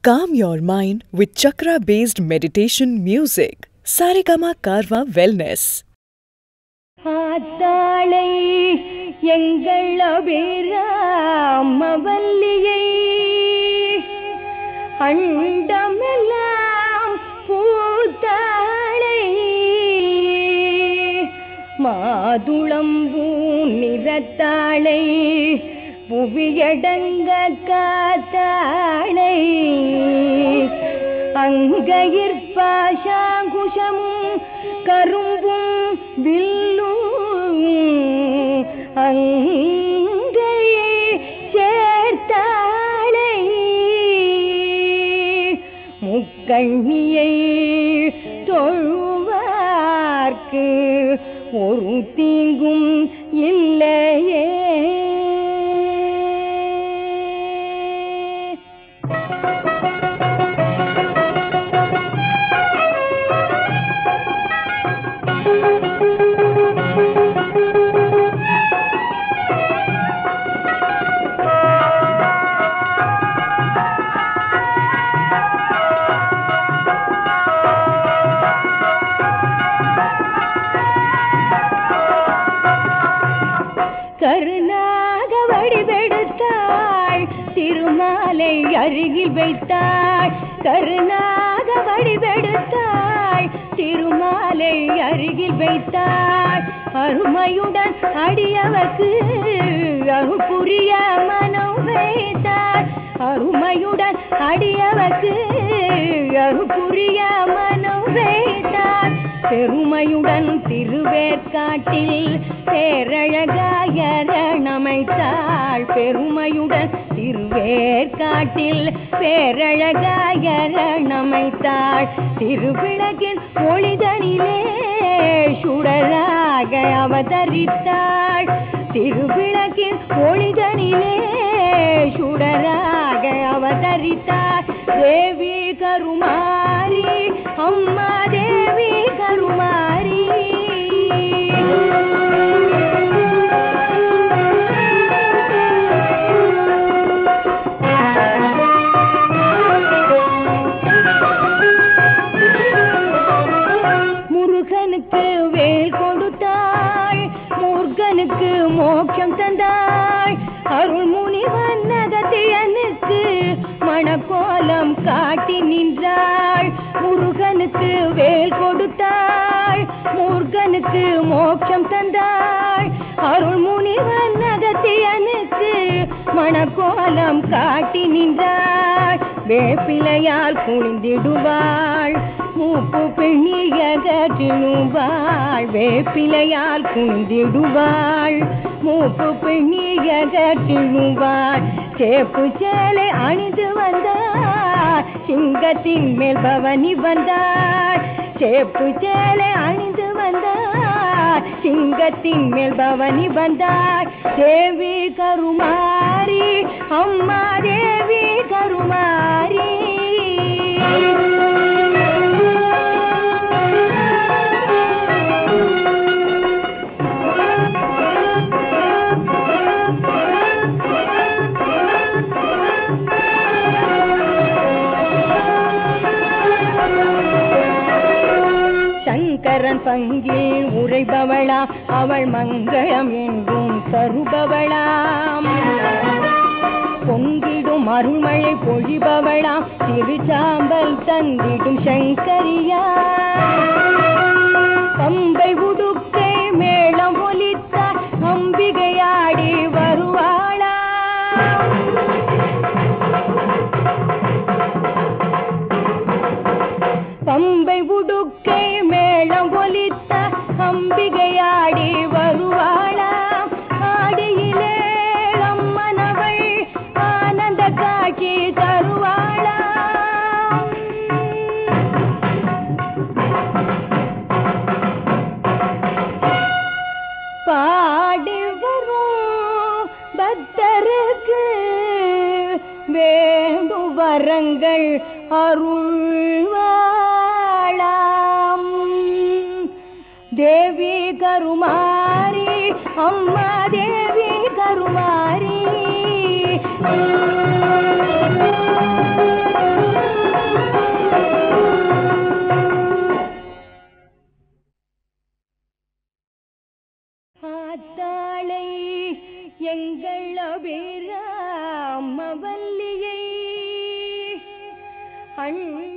Calm your mind with chakra based meditation music. Saregama Karwa Wellness. ஆத்தாளை எங்கள் அபிராமவல்லியை அண்டமெல்லாம் பூத்தாளை மாதுளம்பூன் நிறத்தாளை புவியடங்க காத்தாளை அங்கயிற்பாஷாங்குஷமும் கரும்பும் வில்லும் அங்கையை சேர்த்தாளை முக்கண்ணியை தொழுவார்க்கு ஒரு தீங்கும் இல்லையே கருணாக வடிவெடுத்தாள் திருமாலை அருகில் வைத்தாள் கருணாக வடிவெடுத்தாள் திருமாலை அருகில் வைத்தாள் அருமையுடன் அடியவர்க்கு அருள் புரிய மனம் வைத்தாள் அருமையுடன் அடியவர்க்கு அருள் புரிய மனம் வைத்தாள் பெருமையுடன் திருவேற்காட்டில் பேரழகாயரணமைத்தாள் பெருமையுடன் திருவேற்காட்டில் பேரழகாயரணமைத்தாள் திருவிளக்கின் ஒளிதனிலே சுடராக அவதரித்தாள் திருவிளக்கின் ஒளிதனிலே சுடராக அவதரித்தாள் தேவி கருமாரி அம்மா தேவி கருமாரி முருகனுக்கு வேல் கொடுத்தாள் முருகனுக்கு மோட்சம் தந்தாள் அருள்முனிவன் நகத்தியனுக்கு மணக்கோலம் காட்டி நின்றாள் முருகனுக்கு வேல் கொடுத்தாள் முருகனுக்கு மோட்சம் தந்தாள் அருள்முனிவன் நகத்தியனுக்கு மணக்கோலம் காட்டி நின்றாள் வேப்பிலையால் குனிந்திடுவாள் மூப்பு பெண்ணியகற்றிடுவாள் வேப்பிலையால் குனிந்திடுவாள் மூப்பு பெண்ணியகற்றிடுவாள் சேப்பு சேலை அணிந்து வந்தாள் சிங்கத்தின் மேல் பவனி வந்தாள் சேப்பு சேலை அணிந்து வந்தாள் சிங்கத்தின் மேல் பவனி வந்தாள் தேவி கருமாரி அம்மா தேவி கருமாரி சங்கரன் பங்கில் உரைபவளாம் அவள் மங்களம் என்றும் தருபவளாம் பொங்கிடும் அருள்மழை பொழிபவளாம் திருச்சாம்பல் தந்திடும் சங்கரியா பம்பை உடுக்கை மேளம் ஒலித்தார் அம்பிகையாடி வருவாளா பம்பை உடுக்கை மேளம் ஒலித்த அம்பிகையாடி வருவாளாம் ஆடியிலே அம்மனவள் ஆனந்த காட்சி தருவாளாம் பாடி வரும் பக்தருக்கு வேண்டும் வரங்கள் அருள்வாளாம் தேவி கருமாரி அம்மா தேவி கருமாரி ஆத்தாளை எங்கள் அபிராமவல்லியை அண்ண